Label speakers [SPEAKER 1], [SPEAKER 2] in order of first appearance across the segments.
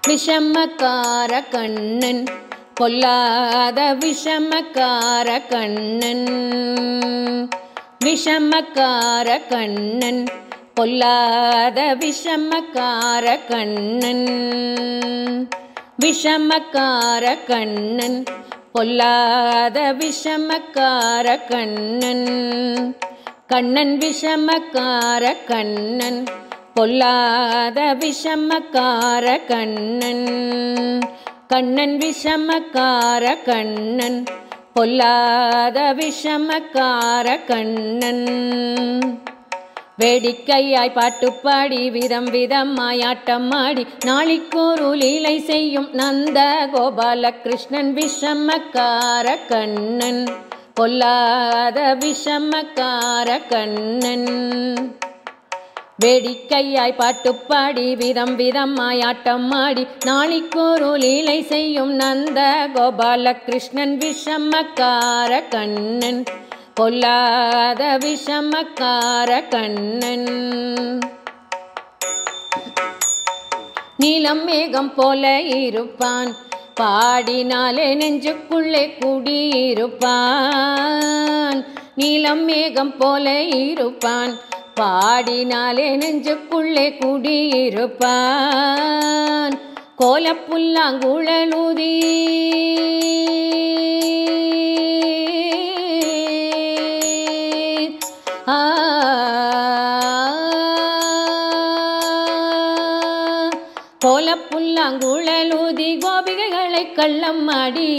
[SPEAKER 1] விஷமக்கார கண்ணன் பொல்லாத விஷமக்கார கண்ணன் விஷமக்கார கண்ணன் பொல்லாத விஷமக்கார கண்ணன் விஷமக்கார கண்ணன் பொல்லாத விஷமக்கார கண்ணன் கண்ணன் விஷமக்கார கண்ணன் பொல்லாத விஷமக்கார கண்ணன் கண்ணன் விஷமக்கார கண்ணன் பொல்லாத விஷமக்கார கண்ணன் வேடிக்கையாய் பாட்டு பாடி விதம் விதமாய் ஆட்டம் ஆடி நாளிக்கொரு லீலை செய்யும் நந்த கோபால கிருஷ்ணன் விஷமக்கார கண்ணன் பொல்லாத விஷமக்கார கண்ணன் வேடிக்கையாய் பாட்டு பாடி விதம் விதமாய் ஆட்டம் ஆடி நாளிக்கொரு லீலை செய்யும் நந்த கோபால கிருஷ்ணன் விஷமக்கார கண்ணன் பொல்லாத விஷமக்கார கண்ணன் நீலம் மேகம் போல இருப்பான் பாடினாலே நெஞ்சுக்குள்ளே குடியிருப்பான் நீலம் மேகம் போல இருப்பான் பாடினாலே நெஞ்சுக்குள்ளே குடியிருப்பான் கோலப்புல்லாங்குழலூதி ஆ கோலப்புல்லாங்குழலூதி கோபிகைகளை கள்ளம் ஆடி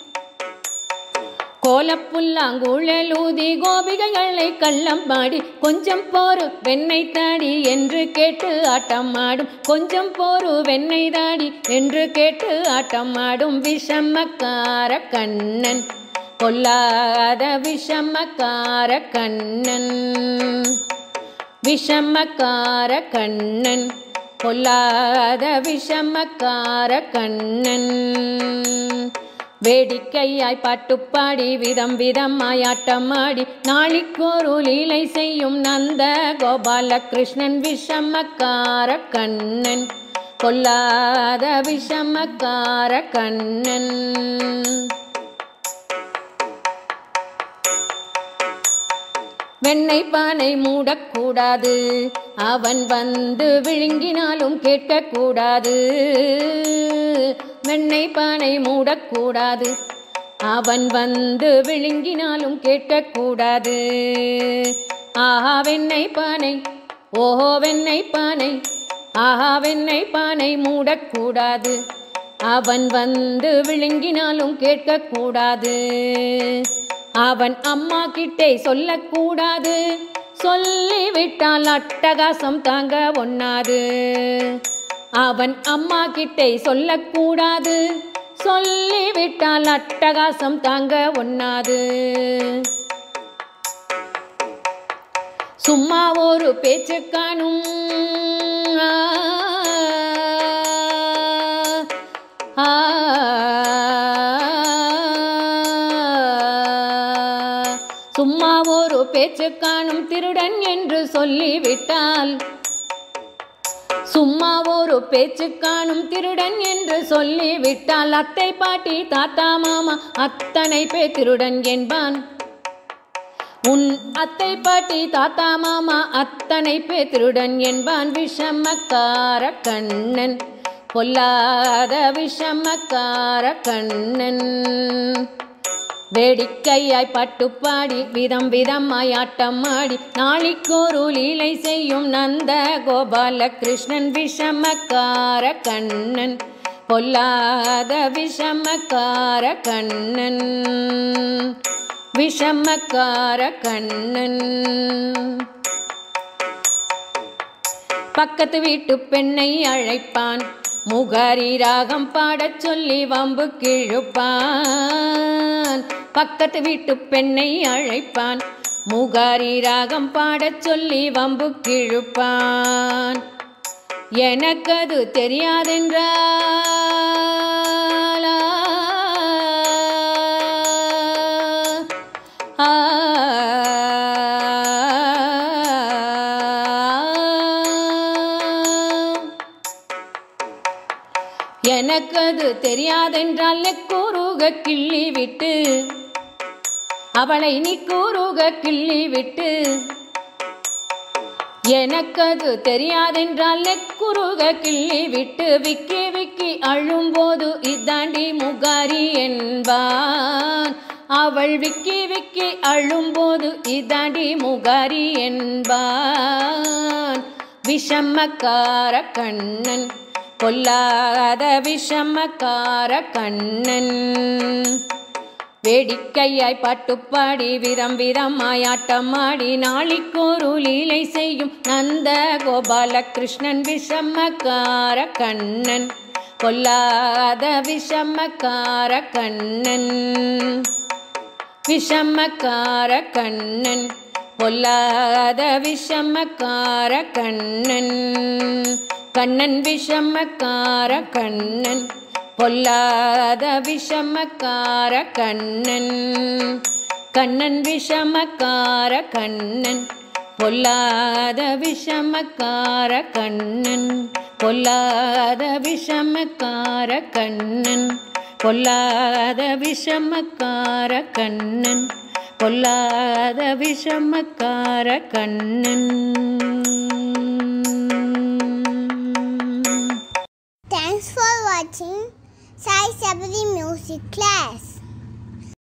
[SPEAKER 1] கோலப்புல்லாங்குழலூதி கோபிகைகளை கள்ளம் பாடி கொஞ்சம் போரு வெண்ணை தாடி என்று கேட்டு ஆட்டம் ஆடும் கொஞ்சம் போரு வெண்ணை தாடி என்று கேட்டு ஆட்டம் ஆடும் விஷமக்கார கண்ணன் பொல்லாத விஷமக்கார கண்ணன் விஷமக்கார கண்ணன் பொல்லாத விஷமக்கார கண்ணன் வேடிக்கையாய் பாட்டு பாடி விதம் விதமாய் ஆட்டம் ஆடி நாளிக்கொரு லீலை செய்யும் நந்த கோபால கிருஷ்ணன் விஷமக்கார கண்ணன் பொல்லாத விஷமக்கார கண்ணன் வெண்ணெய் பானை மூடக்கூடாது அவன் வந்து விழுங்கினாலும் கேட்கக்கூடாது வெண்ணெய் பானை மூடக்கூடாது அவன் வந்து விழுங்கினாலும் கேட்கக்கூடாது ஆஹா வெண்ணெய் பானை ஓஹோ வெண்ணெய் பானை ஆஹா வெண்ணெய் பானை மூடக்கூடாது அவன் வந்து விழுங்கினாலும் கேட்கக்கூடாது அவன் அம்மா கிட்டே சொல்லக்கூடாது சொல்லிவிட்டால் அட்டகாசம் தாங்க ஒண்ணாது அவன் அம்மா கிட்டே சொல்லக்கூடாது சொல்லிவிட்டால் அட்டகாசம் தாங்க ஒண்ணாது சும்மா ஒரு பேச்சு காணும் ஆ, சும்மா ஒரு பேச்சு காணும் திருடன் என்று சொல்லிவிட்டால் சும்மா ஒரு பேச்சு காணும் திருடன் என்று சொல்லிவிட்டால் அத்தை பாட்டி தாத்தா மாமா அத்தனை பேர் திருடன் என்பான் உன் அத்தை பாட்டி தாத்தா மாமா அத்தனை பேர் திருடன் என்பான் விஷமக்கார கண்ணன் பொல்லாத விஷமக்கார கண்ணன் வேடிக்கையாய் பட்டு பாடி விதம் விதமாய் ஆட்டம் ஆடி நாளிக்கொரு லீலை செய்யும் நந்த கோபால கிருஷ்ணன் விஷமக்கார கண்ணன் பொல்லாத விஷமக்கார கண்ணன் விஷமக்கார கண்ணன் பக்கத்து வீட்டு பெண்ணை அழைப்பான் முகரி ராகம் பாடச் சொல்லி வம்பு கிழுப்பான் பக்கத்து வீட்டு பெண்ணை அழைப்பான் முகாரி ராகம் பாடச் சொல்லி வம்பு கிழுப்பான் எனக்கது தெரியாதென்றாலா ஆ எனக்கு அது தெரியாதென்றால் கூறுக கிள்ளி விட்டு அவளை நீ கூறுக கிள்ளி விட்டு எனக்கது தெரியாதென்றால் குறுக கிள்ளி விட்டு விக்கி விக்கி அழும்போது இதாண்டி முகாரி என்பான் அவள் விக்கி விக்கி அழும்போது இதாண்டி முகாரி என்பான் விஷமக்கார கண்ணன் கொல்லாத விஷமக்கார கண்ணன் வேடிக்கையாய் பாட்டுப்பாடி விரம் விரமாய் ஆட்டமாடி நாளிக்கொரு லீலை செய்யும் நந்த கோபாலகிருஷ்ணன் விஷமக்கார கண்ணன் கொல்லாத விஷமக்கார கண்ணன் விஷமக்கார கண்ணன் பொல்லாத விஷமக்கார கண்ணன் கண்ணன் விஷமக்கார கண்ணன் பொல்லாத விஷமக்கார கண்ணன் கண்ணன் விஷமக்கார கண்ணன் பொல்லாத விஷமக்கார கண்ணன் பொல்லாத விஷமக்கார கண்ணன் பொல்லாத விஷமக்கார கண்ணன் பொல்லாத விஷமக்கார Kannan
[SPEAKER 2] Thanks for watching Sai Sabri Music Class.